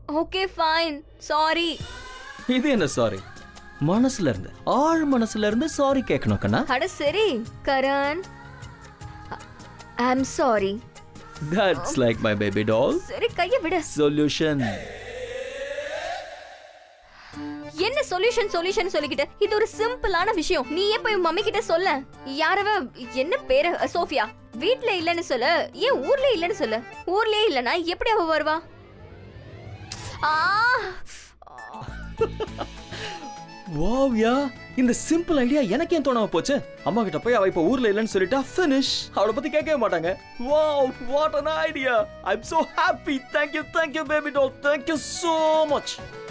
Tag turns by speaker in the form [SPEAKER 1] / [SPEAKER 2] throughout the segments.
[SPEAKER 1] Okay fine sorry
[SPEAKER 2] இது என்ன sorry மனசுல இருந்து ஆழ் மனசுல இருந்து சாரி கேட்கணும் கண்ணா
[SPEAKER 1] அட சரி Karan I am sorry
[SPEAKER 2] that's like my baby doll
[SPEAKER 1] சரி கைய விடு
[SPEAKER 2] சொல்யூஷன்
[SPEAKER 1] என்ன சொல்யூஷன் சொல்யூஷன் சொல்லிக்கிட்டு இது ஒரு சிம்பிளான விஷயம் நீ ஏன் போய் மம்மி கிட்ட சொல்ல யாரவ என்ன பேரு அஹ், சோஃபியா வீட்ல இல்லன்னு சொல்லு ஏன் ஊர்ல இல்லன்னு சொல்லு ஊர்லயே இல்லனா எப்படி அவ வருவா ஆ
[SPEAKER 2] வாவ்யா இந்த சிம்பிள் ஐடியா எனக்கு ஏன் தோணாம போச்சு அம்மா கிட்ட போய் அவ இப்ப ஊர்ல இல்லைன்னு சொல்லிட்டா finish அவளை பத்தி கேட்கவே மாட்டாங்க wow what an idea I am so happy thank you thank you baby doll thank you so much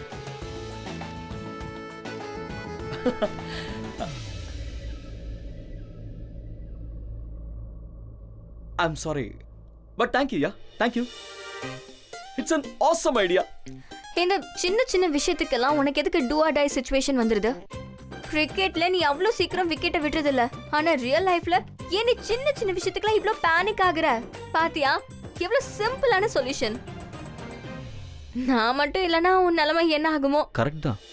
[SPEAKER 2] I'm sorry but thank you yeah thank you it's an awesome idea
[SPEAKER 1] இந்த சின்ன சின்ன விஷயத்துக்கெல்லாம் உனக்கு எதுக்கு டூ ஆர் டை சுச்சுவேஷன் வந்துருது கிரிக்கெட்ல நீ அவ்வளோ சீக்கிரம் விக்கெட்டை விட்டுறது இல்ல ஆனா ரியல் லைஃப்ல ஏன் நீ சின்ன சின்ன விஷயத்துக்குலாம் இவ்ளோ பேனிக் ஆகுற பாத்தியா எவ்வளவு சிம்பிளான சொல்யூஷன் நான் மட்டும் இல்லனா உன் நிலைமை என்ன ஆகுமோ
[SPEAKER 2] கரெக்ட் தான்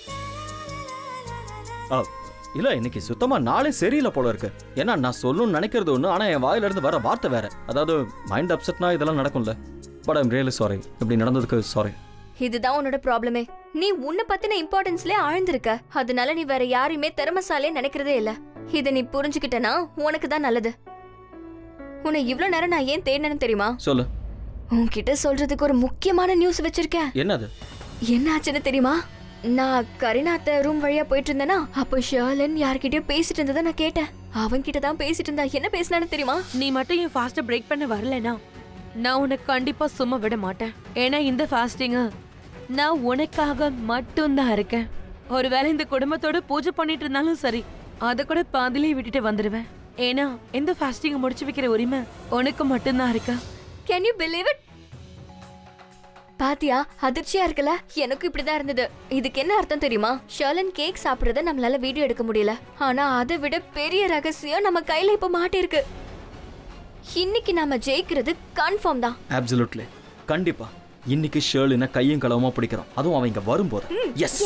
[SPEAKER 2] ஆ, இல்ல இன்னைக்கு சுத்தமா நாளே சரியில்லை போல இருக்கு ஏன்னா நான் சொல்லணும்னு நினைக்கிறது ஒண்ணு ஆனா என் வாயில இருந்து வர வார்த்தை வேற அதாவது மைண்ட் அப்செட்னா இதெல்லாம் நடக்கும்ல பட் ஐம் ரியலி சாரி இப்படி நடந்ததுக்கு சாரி
[SPEAKER 1] இதுதான் உன்னோட ப்ராப்ளமே நீ உன்னை பத்தின இம்பார்ட்டன்ஸ்ல ஆழ்ந்திருக்க அதனால நீ வேற யாரையுமே திறமசாலே நினைக்கிறதே இல்ல இத நீ புரிஞ்சுக்கிட்டனா உனக்கு தான் நல்லது உன்னை இவ்ளோ நேரம் நான் ஏன் தேடினேன்னு தெரியுமா
[SPEAKER 2] சொல்லு
[SPEAKER 1] உன்கிட்ட சொல்றதுக்கு ஒரு முக்கியமான நியூஸ் வச்சிருக்கேன்
[SPEAKER 2] என்னது
[SPEAKER 1] என்ன ஆச்சுன்னு தெரியுமா நான் கரிநாத்த ரூம் வழியா போயிட்டு இருந்தேனா அப்போ ஷர்லன் யார்கிட்டயோ பேசிட்டு இருந்ததை நான் கேட்டேன் அவன் கிட்ட தான் பேசிட்டு இருந்தா என்ன பேசினான்னு தெரியுமா
[SPEAKER 3] நீ மட்டும் என் ஃபாஸ்ட்டை பிரேக் பண்ண வரலனா நான் உனக்கு கண்டிப்பா சும்மா விட மாட்டேன் ஏன்னா இந்த ஃபாஸ்டிங்க நான் உனக்காக மட்டும்தான் இருக்கேன் ஒருவேளை இந்த குடும்பத்தோட பூஜை பண்ணிட்டு இருந்தாலும் சரி அதை கூட பாதிலே விட்டுட்டு வந்துடுவேன் ஏன்னா இந்த ஃபாஸ்டிங்க முடிச்சு வைக்கிற உரிமை உனக்கு மட்டும்தான் இருக்கு
[SPEAKER 1] கேன் யூ பிலீவ் இட் பாத்தியா அதிர்ச்சியா இருக்குல்ல எனக்கும் இப்படிதான் இருந்தது இதுக்கு என்ன அர்த்தம் தெரியுமா ஷர்லன் கேக் சாப்பிடுறத நம்மளால வீடியோ எடுக்க முடியல ஆனா அதை விட பெரிய ரகசியம் நம்ம கையில இப்ப மாட்டிருக்கு இன்னைக்கு நாம ஜெயிக்கிறது கன்ஃபார்ம் தான்
[SPEAKER 2] அப்சல்யூட்லி கண்டிப்பா இன்னைக்கு ஷேர்லின கையும் களவுமா பிடிக்கிறோம் அதுவும் அவன் இங்க வரும்போது எஸ்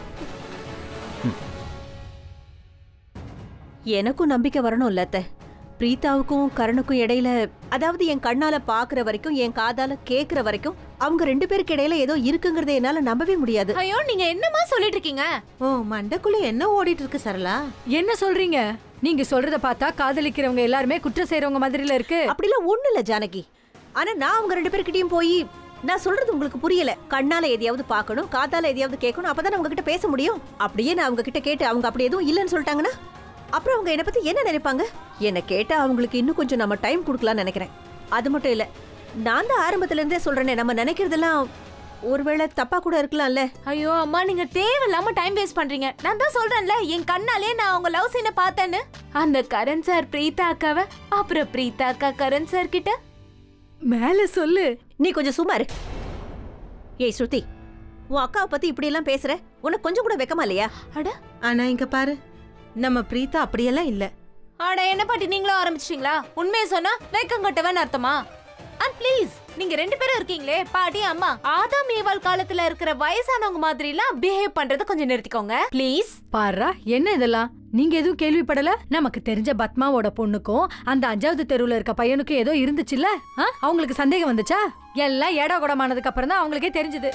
[SPEAKER 4] எனக்கும் நம்பிக்கை வரணும்ல அத்தை பிரீதாவுக்கும் கரணுக்கும் இடையில அதாவது என் கண்ணால பாக்குற வரைக்கும் என் காதால கேக்குற வரைக்கும் அவங்க ரெண்டு பேருக்கு இடையில ஏதோ இருக்குங்கறத என்னால நம்பவே முடியாது
[SPEAKER 5] ஐயோ நீங்க என்னமா சொல்லிட்டு இருக்கீங்க
[SPEAKER 6] ஓ மண்டக்குள்ள என்ன ஓடிட்டு இருக்கு சரளா
[SPEAKER 7] என்ன சொல்றீங்க நீங்க சொல்றத பார்த்தா காதலிக்கிறவங்க எல்லாருமே குற்றம் செய்றவங்க மாதிரில இருக்கு
[SPEAKER 4] அப்படிலாம் ஒண்ணு இல்ல ஜானகி ஆனா நான் அவங்க ரெண்டு பேர்கிட்டயும் போய் நான் சொல்றது உங்களுக்கு புரியல கண்ணால எதையாவது பார்க்கணும் காதால எதையாவது கேட்கணும் அப்பதான் அவங்க கிட்ட பேச முடியும் அப்படியே நான் அவங்க கிட்ட கேட்டு அவங்க அப்படி எதுவும் இல்லைன்னு சொல்லிட்டாங்கன்னா அப்புறம் அவங்க என்ன பத்தி என்ன நினைப்பாங்க என்ன கேட்டா அவங்களுக்கு இன்னும் கொஞ்சம் நம்ம டைம் கொடுக்கலாம்னு நினைக்கிறேன் அது மட்டும் இல்ல நான் தான் ஆரம்பத்துல இருந்தே சொல்றேனே நம்ம நினைக்கிறதெல்லாம் ஒருவேளை தப்பா கூட இருக்கலாம்ல
[SPEAKER 5] ஐயோ அம்மா நீங்க தேவையில்லாம டைம் வேஸ்ட் பண்றீங்க நான் தான் சொல்றேன்ல என் கண்ணாலே நான் அவங்க லவ் சீனை பார்த்தேன்னு அந்த கரண் சார் பிரீதா அக்காவை அப்புறம் பிரீதா அக்கா கரண் சார் கிட்ட
[SPEAKER 7] மேல சொல்லு
[SPEAKER 4] நீ கொஞ்சம் சும்மா இரு ஏய் ஸ்ருதி உன் அக்காவை பத்தி இப்படி எல்லாம் பேசுற உனக்கு கொஞ்சம் கூட வெக்கமா இல்லையா
[SPEAKER 5] அட
[SPEAKER 6] ஆனா இங்க பாரு நம்ம பிரீதா அப்படியெல்லாம் இல்ல
[SPEAKER 5] அட என்ன பாட்டி நீங்களும் ஆரம்பிச்சிட்டீங்களா உண்மையை சொன்னா வேக்கம் கட்டவன் அர்த்தமா அண்ட் ப்ளீஸ் நீங்க ரெண்டு பேரும் இருக்கீங்களே பாட்டி அம்மா ஆதாம் ஏவாள் காலத்துல இருக்கிற வயசானவங்க மாதிரி எல்லாம் பிஹேவ் பண்றத கொஞ்சம் நிறுத்திக்கோங்க ப்ளீஸ்
[SPEAKER 7] பாரா என்ன இதெல்லாம் நீங்க எதுவும் கேள்விப்படல நமக்கு தெரிஞ்ச பத்மாவோட பொண்ணுக்கும் அந்த அஞ்சாவது தெருவுல இருக்க பையனுக்கும் ஏதோ இருந்துச்சுல்ல ஆ? அவங்களுக்கு சந்தேகம் வந்துச்சா எல்லாம் ஏடா குடமானதுக்கு அப்புறம் தான் அவங்களுக்கே தெரிஞ்சது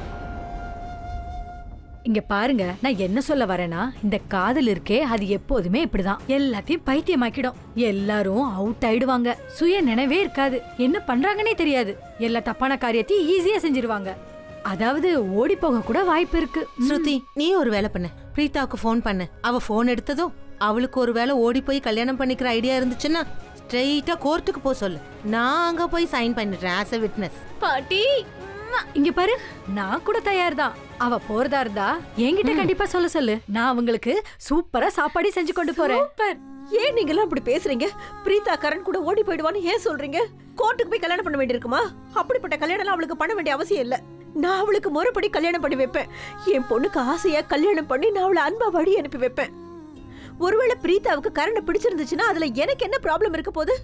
[SPEAKER 7] இங்க பாருங்க நான் என்ன சொல்ல வரேன்னா இந்த காதல் இருக்கே அது எப்போதுமே இப்படிதான் எல்லாத்தையும் பைத்தியமாக்கிடும் எல்லாரும் அவுட் ஆயிடுவாங்க சுய நினைவே இருக்காது என்ன பண்றாங்கன்னே தெரியாது எல்லா தப்பான காரியத்தையும் ஈஸியா செஞ்சிருவாங்க அதாவது ஓடி போக கூட வாய்ப்பு இருக்கு ம்.
[SPEAKER 6] ஸ்ருதி நீ ஒரு வேலை பண்ணு பிரீதாவுக்கு ஃபோன் பண்ணு அவ ஃபோன் எடுத்ததும் அவளுக்கு ஒரு வேளை ஓடி போய் கல்யாணம் பண்ணிக்கிற ஐடியா இருந்துச்சுன்னா ஸ்ட்ரெயிட்டா கோர்ட்டுக்கு போக சொல்லு நான் அங்க போய் சைன் பண்ணிடுறேன் ஆஸ் அ விட்னஸ்
[SPEAKER 5] பாட்டி
[SPEAKER 7] இங்க பாரு நான் கூட தயார் தான் அவ போறதா இருந்தா என்கிட்ட கண்டிப்பா சொல்ல சொல்லு நான் அவங்களுக்கு சூப்பரா சாப்பாடு செஞ்சு கொண்டு போறேன்
[SPEAKER 4] ஏன் நீங்க எல்லாம் இப்படி பேசுறீங்க பிரீதா கரண் கூட ஓடி போயிடுவான்னு ஏன் சொல்றீங்க கோர்ட்டுக்கு போய் கல்யாணம் பண்ண வேண்டியிருக்குமா அப்படிப்பட்ட கல்யாணம் அவளுக்கு பண்ண வேண்டிய அவசியம் இல்ல நான் அவளுக்கு முறைப்படி கல்யாணம் பண்ணி வைப்பேன் என் பொண்ணுக்கு ஆசையா கல்யாணம் பண்ணி நான் அவளை அன்பா வழி அனுப்பி வைப்பேன் ஒருவேளை பிரீதாவுக்கு கரணை பிடிச்சிருந்துச்சுன்னா அதுல எனக்கு என்ன ப்ராப்ளம் இருக்க போகுது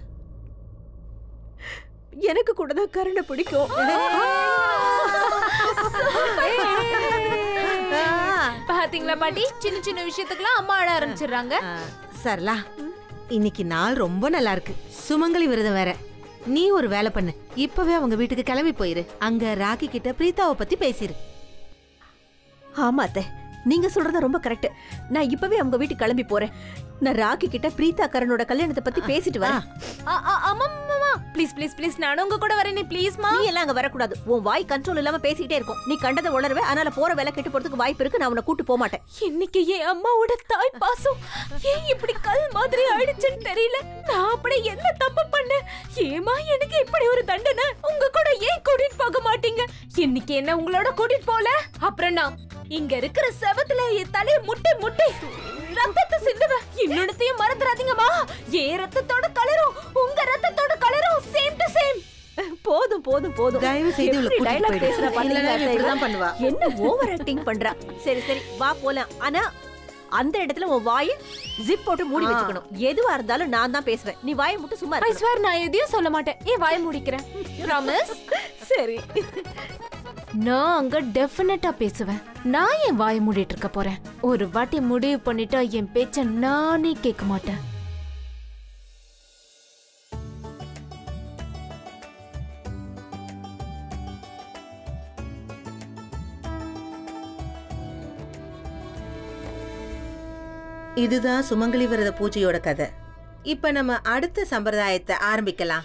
[SPEAKER 4] எனக்கு கூட தான் கரணை பிடிக்கும்
[SPEAKER 5] பாத்தீங்களா பாட்டி சின்ன சின்ன விஷயத்துக்குலாம் அம்மா அழ ஆரம்பிச்சிடுறாங்க
[SPEAKER 6] ஆ, சரளா இன்னைக்கு நாள் ரொம்ப நல்லா இருக்கு சுமங்கலி விரதம் வேற நீ ஒரு வேலை பண்ணு இப்பவே அவங்க வீட்டுக்கு கிளம்பி போயிரு அங்க ராக்கி கிட்ட பிரீதாவை பத்தி பேசிரு
[SPEAKER 4] ஆமா அத்தை நீங்க சொல்றது ரொம்ப கரெக்ட் நான் இப்பவே அவங்க வீட்டுக்கு கிளம்பி போறேன் நான் ராக்கி கிட்ட பிரீதா கரனோட கல்யாணத்தை பத்தி பேசிட்டு வரேன்
[SPEAKER 5] அம்மா ப்ளீஸ் ப்ளீஸ் ப்ளீஸ் நானும் உங்க கூட வரேனே ப்ளீஸ்மா
[SPEAKER 4] நீ எல்லாம் அங்க வரக்கூடாது உன் வாய் கண்ட்ரோல் இல்லாம பேசிக்கிட்டே இருக்கும் நீ கண்டதை உணர்வே அதனால போற வேலை கெட்டு போறதுக்கு வாய்ப்பு இருக்கு நான் உன்னை கூட்டு போக மாட்டேன்
[SPEAKER 5] இன்னைக்கு என் அம்மாவோட தாய் பாசம் ஏன் இப்படி கல் மாதிரி ஆயிடுச்சுன்னு தெரியல நான் அப்படி என்ன தப்பு பண்ணேன் ஏமா எனக்கு இப்படி ஒரு தண்டனை உங்க கூட ஏன் கூட்டிட்டு போக மாட்டீங்க இன்னைக்கு என்ன உங்களோட கூட்டிட்டு போல அப்புறம் நான் இங்க இருக்கிற செவத்துல என் தலைய முட்டை முட்டை ரத்தத்தை சிந்துவேன் இன்னொன்னத்தையும் மறந்துடாதீங்கம்மா ஏன் ரத்தத்தோட கலரும் உங்க ரத்தத்தோட கலரும் சேம் டு சேம்
[SPEAKER 4] போதும் போதும் போதும்
[SPEAKER 6] தயவு செய்து இவளை
[SPEAKER 4] எப்படி
[SPEAKER 6] கூட்டிட்டு
[SPEAKER 4] dialogue
[SPEAKER 6] போயிடு.
[SPEAKER 4] பேசுறா பாத்தீங்களா
[SPEAKER 6] இல்லைன்னா
[SPEAKER 4] அத்தை இவ?
[SPEAKER 6] இப்படிதான் பண்ணுவா.
[SPEAKER 4] என்ன ஓவர் ஆக்டிங் பண்றா சரி சரி வா போலாம் ஆனா அந்த இடத்துல உன் வாயை ஜிப் போட்டு மூடி
[SPEAKER 6] ஆ.
[SPEAKER 4] வச்சுக்கணும் எதுவா இருந்தாலும் நான் தான் பேசுவேன் நீ வாயை மட்டும் சும்மா
[SPEAKER 5] ஐ
[SPEAKER 4] இருக்கணும்.
[SPEAKER 5] ஸ்வேர் நான் எதையும் சொல்ல மாட்டேன் ஏன் வாய முடிக்கிறேன் ப்ராமிஸ்
[SPEAKER 4] சரி
[SPEAKER 5] நான் அங்க டெஃபினட்டா பேசுவேன் நான் என் வாய மூடிட்டு இருக்க போறேன் ஒரு வாட்டி முடிவு பண்ணிட்டா என் பேச்ச நானே கேட்க மாட்டேன்
[SPEAKER 6] இதுதான் சுமங்கலி விரத பூஜையோட கதை இப்ப நம்ம அடுத்த சம்பிரதாயத்தை ஆரம்பிக்கலாம்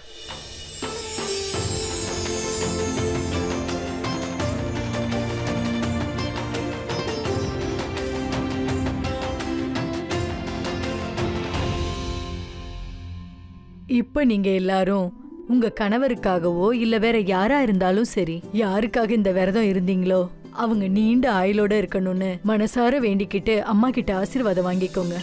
[SPEAKER 7] இப்ப நீங்க எல்லாரும் உங்க கணவருக்காகவோ இல்ல வேற யாரா இருந்தாலும் சரி யாருக்காக இந்த விரதம் இருந்தீங்களோ அவங்க நீண்ட ஆயுளோட இருக்கணும்னு மனசார வேண்டிக்கிட்டு அம்மா கிட்ட ஆசீர்வாதம் வாங்கிக்கோங்க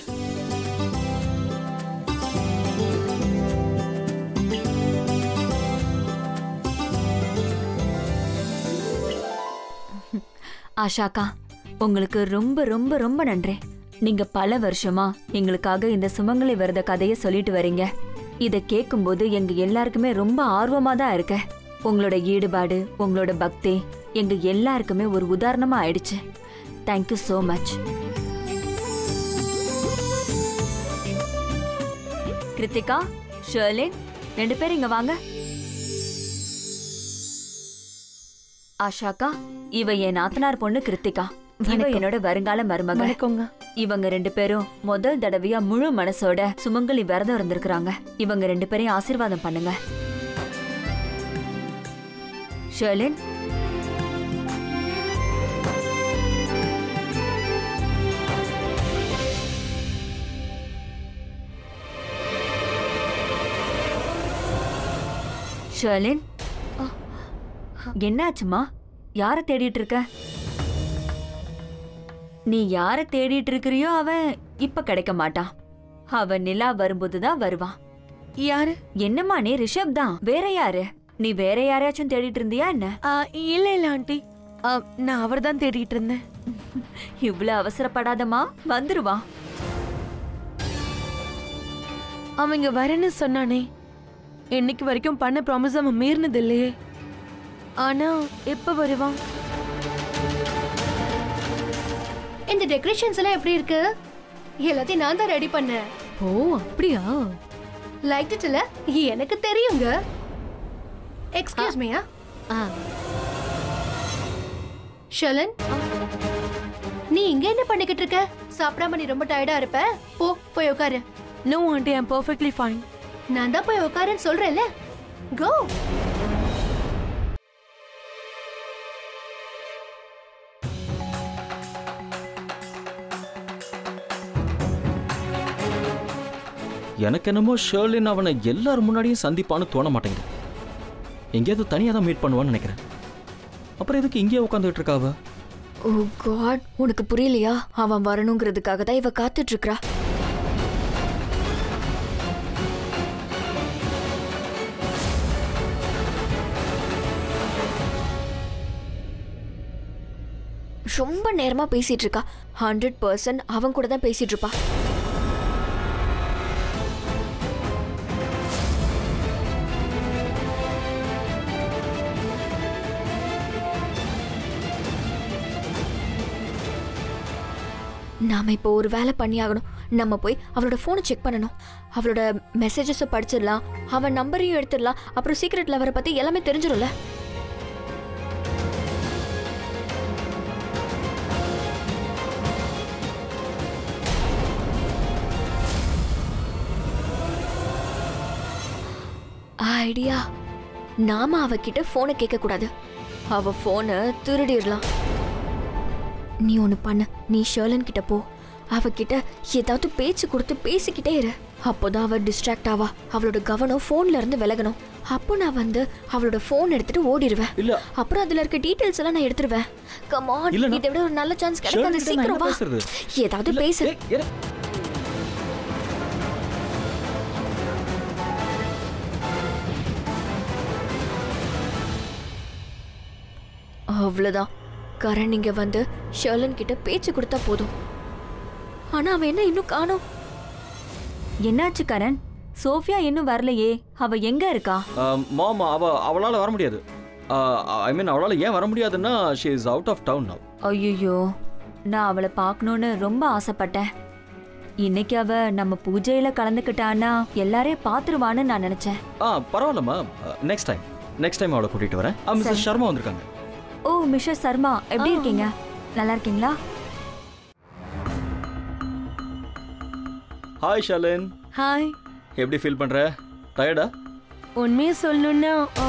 [SPEAKER 1] ஆஷாக்கா உங்களுக்கு ரொம்ப ரொம்ப ரொம்ப நன்றி நீங்க பல வருஷமா எங்களுக்காக இந்த சுமங்கலி விரத கதையை சொல்லிட்டு வரீங்க இத கேட்கும்போது எங்க எல்லாருக்குமே ரொம்ப ஆர்வமா தான் இருக்க உங்களோட ஈடுபாடு உங்களோட பக்தி எங்க எல்லாருக்குமே ஒரு உதாரணமா ஆயிடுச்சு thank you so much Kiruthika Sharlin ரெண்டு பேரும் இங்க வாங்க ஆஷாக்கா இவ என் நாத்தனார் பொண்ணு கிருத்திகா இவ என்னோட வருங்கால மருமக
[SPEAKER 3] வணக்கங்க
[SPEAKER 1] இவங்க ரெண்டு பேரும் முதல் தடவையா முழு மனசோட சுமங்கலி விரதம் இருந்திருக்காங்க இவங்க ரெண்டு பேரையும் ஆசீர்வாதம் பண்ணுங்க ஷர்லின் ஷர்லின் என்னாச்சுமா யார தேடிட்டு இருக்க நீ யார தேடிட்டு இருக்கிறியோ அவன் இப்ப கிடைக்க மாட்டான் அவன் நிலா வரும்போது தான் வருவான்
[SPEAKER 3] யாரு
[SPEAKER 1] என்னம்மா நீ ரிஷப் தான் வேற யாரு நீ வேற யாரையாச்சும் தேடிட்டு இருந்தியா என்ன
[SPEAKER 3] ஆ, இல்ல இல்ல ஆண்டி ஆ, நான் அவர் தான் தேடிட்டு இருந்தேன்
[SPEAKER 1] இவ்ளோ அவசரப்படாதம்மா வந்துருவான்
[SPEAKER 3] அவன் இங்க வரேன்னு சொன்னானே இன்னைக்கு வரைக்கும் பண்ண ப்ராமிஸ் அவன் மீறினது இல்லையே ஆனா எப்ப வருவான்
[SPEAKER 8] இந்த டெக்கரேஷன்ஸ் எல்லாம் எப்படி இருக்கு எல்லாத்தையும் நான் தான் ரெடி பண்ணேன்
[SPEAKER 7] ஓ அப்படியா
[SPEAKER 8] லைக் இட் இல்ல எனக்கு தெரியுங்க எக்ஸ்கியூஸ் மீயா ஷலன் நீ இங்க என்ன பண்ணிக்கிட்டு இருக்க சாப்பிடாம நீ ரொம்ப டயர்டா இருப்ப போ போய் உட்காரு
[SPEAKER 3] no aunty I'm perfectly fine
[SPEAKER 8] நான் தான் போய் உட்காருன்னு சொல்றேன்ல கோ
[SPEAKER 2] எனக்கு என்னமோ ஷர்லின் அவனை எல்லார் முன்னாடியும் சந்திப்பான்னு தோண மாட்டேங்குது எங்கேயாவது தனியாக தான் மீட் பண்ணுவான்னு நினைக்கிறேன் அப்புறம் எதுக்கு இங்கேயே உட்காந்துட்டு இருக்காவ
[SPEAKER 1] ஓ காட் உனக்கு புரியலையா அவன் வரணுங்கிறதுக்காக தான் இவ காத்துட்டு இருக்கா ரொம்ப நேரமா பேசிட்டு இருக்கா ஹண்ட்ரட் பர்சன்ட் அவன் கூட தான் பேசிட்டு இருப்பா நாம இப்போ ஒரு வேலை பண்ணி ஆகணும் நம்ம போய் அவளோட ஃபோனை செக் பண்ணணும் அவளோட மெசேஜஸை படிச்சிடலாம் அவன் நம்பரையும் எடுத்துடலாம் அப்புறம் சீக்ரெட் லவரை பத்தி எல்லாமே தெரிஞ்சிடும்ல ஐடியா நாம அவகிட்ட போனை கேட்க கூடாது அவ போனை திருடிடலாம் நீ ஒன்று பண்ணு நீ ஷர்லன் கிட்ட போ அவகிட்ட ஏதாவது பேச்சு கொடுத்து பேசிக்கிட்டே இரு அப்போதான் அவ டிஸ்ட்ராக்ட் ஆவா அவளோட கவனம் ஃபோன்ல இருந்து விலகணும் அப்போ நான் வந்து அவளோட ஃபோன் எடுத்துட்டு ஓடிடுவேன்
[SPEAKER 2] இல்ல
[SPEAKER 1] அப்புறம் அதுல இருக்க டீடைல்ஸ் எல்லாம் நான் எடுத்துருவேன் கமான்
[SPEAKER 2] இல்ல, நான்-
[SPEAKER 1] இதை விட ஒரு நல்ல சான்ஸ்
[SPEAKER 2] ஷர்லன்
[SPEAKER 1] கிடைக்காது
[SPEAKER 2] கிட்ட நான்
[SPEAKER 1] சீக்கிரம்
[SPEAKER 2] என்ன
[SPEAKER 1] வா
[SPEAKER 2] பேசுறது?
[SPEAKER 1] ஏதாவது
[SPEAKER 2] இல்ல,
[SPEAKER 1] பேசு
[SPEAKER 2] ஏய், இரு.
[SPEAKER 1] அவ்வளவுதான் கரண் இங்க வந்து ஷர்லன் கிட்ட பேச்சு கொடுத்தா போதும் ஆனா அவன் என்ன இன்னும் காணோம்
[SPEAKER 9] என்னாச்சு கரண் சோஃபியா இன்னும் வரலையே அவ எங்க இருக்கா
[SPEAKER 2] மாமா அவ அவளால வர முடியாது ஐ மீன் அவளால ஏன் வர முடியாதுன்னா she is out of town now
[SPEAKER 9] ஐயோ நான் அவளை பார்க்கணும்னு ரொம்ப ஆசைப்பட்டேன் இன்னைக்கு அவ நம்ம பூஜையில கலந்துக்கிட்டான்னா எல்லாரையும் பாத்துருவான்னு நான் நினைச்சேன்
[SPEAKER 2] ஆ பரவாயில்லம்மா நெக்ஸ்ட் டைம் நெக்ஸ்ட் டைம் அவளை கூட்டிட்டு வரேன் மிஸ்டர் சர்மா வந்திருக்காங்க
[SPEAKER 9] ஓ மிஸ்டர் சர்மா எப்படி இருக்கீங்க நல்லா இருக்கீங்களா
[SPEAKER 2] ஹாய் ஷர்லின்
[SPEAKER 3] ஹாய்
[SPEAKER 2] எப்படி ஃபீல் பண்ற டயர்டா
[SPEAKER 3] உண்மையை சொல்லணும்னா ஆ,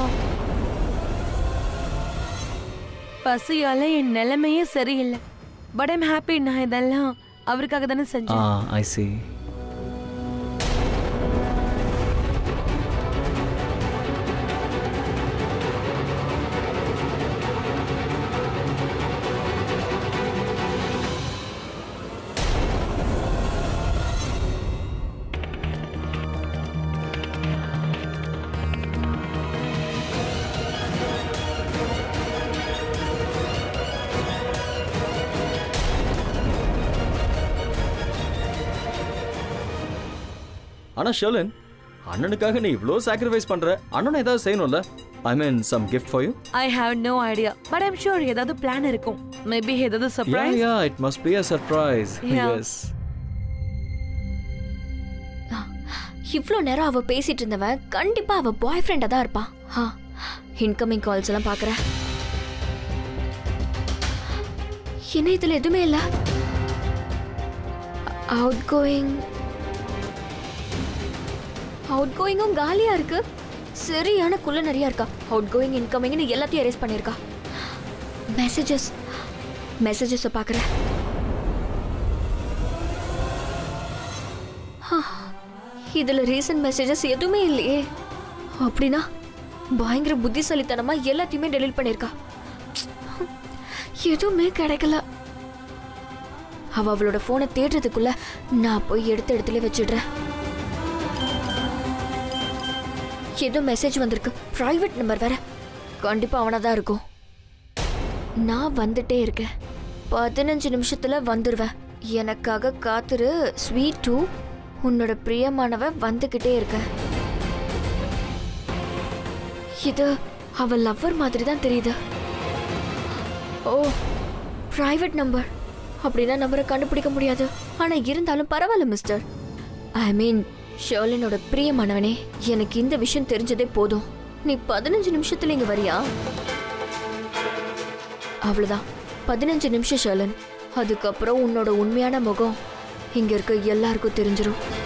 [SPEAKER 3] பசியால என் நிலைமையே சரியில்லை பட் ஐம் ஹாப்பி நான் இதெல்லாம் அவருக்காக தானே
[SPEAKER 2] ஆ
[SPEAKER 3] செஞ்சேன்
[SPEAKER 2] ஐ சி ஆனா ஷர்லின் அண்ணனுக்காக நீ இவ்ளோ சாக்ரிஃபைஸ் பண்ற அண்ணன் ஏதாவது செய்யணும்ல I mean some gift for you
[SPEAKER 3] I have no idea but I'm sure ஏதாவது பிளான் இருக்கும் மேபி ஏதாவது
[SPEAKER 2] yeah
[SPEAKER 3] surprise
[SPEAKER 2] yeah it must be a surprise
[SPEAKER 3] Yeah.
[SPEAKER 2] Yes
[SPEAKER 1] இவ்ளோ நேரம் அவ பேசிட்டு இருந்தவன் கண்டிப்பா அவ பாய் ஃப்ரெண்டா தான் இருப்பான் ஹா இன்கமிங் கால்ஸ் எல்லாம் பாக்குறேன் என்ன இதுல எதுவுமே இல்ல அவுட் கோயிங் அவுட் கோயிங்கும் காலியா இருக்கு சரியான குள்ள நிறைய இருக்கா அவுட் கோயிங் இன்கமிங்னு எல்லாத்தையும் erase பண்ணிருக்கா மெசேஜஸ் மெசேஜஸ் பாக்குறேன் இதுல ரீசன்ட் மெசேஜஸ் எதுவுமே இல்லையே அப்படின்னா பயங்கர புத்திசாலித்தனமா எல்லாத்தையுமே டெலீட் பண்ணிருக்கா எதுவுமே கிடைக்கல அவ அவளோட போனை தேடுறதுக்குள்ள நான் போய் எடுத்த இடத்துல வச்சிடுறேன் ஏதோ மெசேஜ் வந்திருக்கு பிரைவேட் நம்பர் வேற கண்டிப்பா அவனா தான் இருக்கும் நான் வந்துட்டே இருக்கேன் பதினஞ்சு நிமிஷத்துல வந்துருவேன் எனக்காக காத்துரு ஸ்வீட் டூ உன்னோட பிரியமானவ வந்துகிட்டே இருக்க இது அவ லவ்வர் மாதிரி தான் தெரியுது ஓ பிரைவேட் நம்பர் அப்படின்னா நம்பரை கண்டுபிடிக்க முடியாது ஆனா இருந்தாலும் பரவாயில்ல மிஸ்டர் ஐ மீன் ஷர்லினோட பிரியமானவனே எனக்கு இந்த விஷயம் தெரிஞ்சதே போதும் நீ பதினஞ்சு நிமிஷத்துல இங்க வரியா அவ்வளவுதான் பதினஞ்சு நிமிஷம் ஷர்லன் அதுக்கப்புறம் உன்னோட உண்மையான முகம் இங்க இருக்க எல்லாருக்கும் தெரிஞ்சிரும்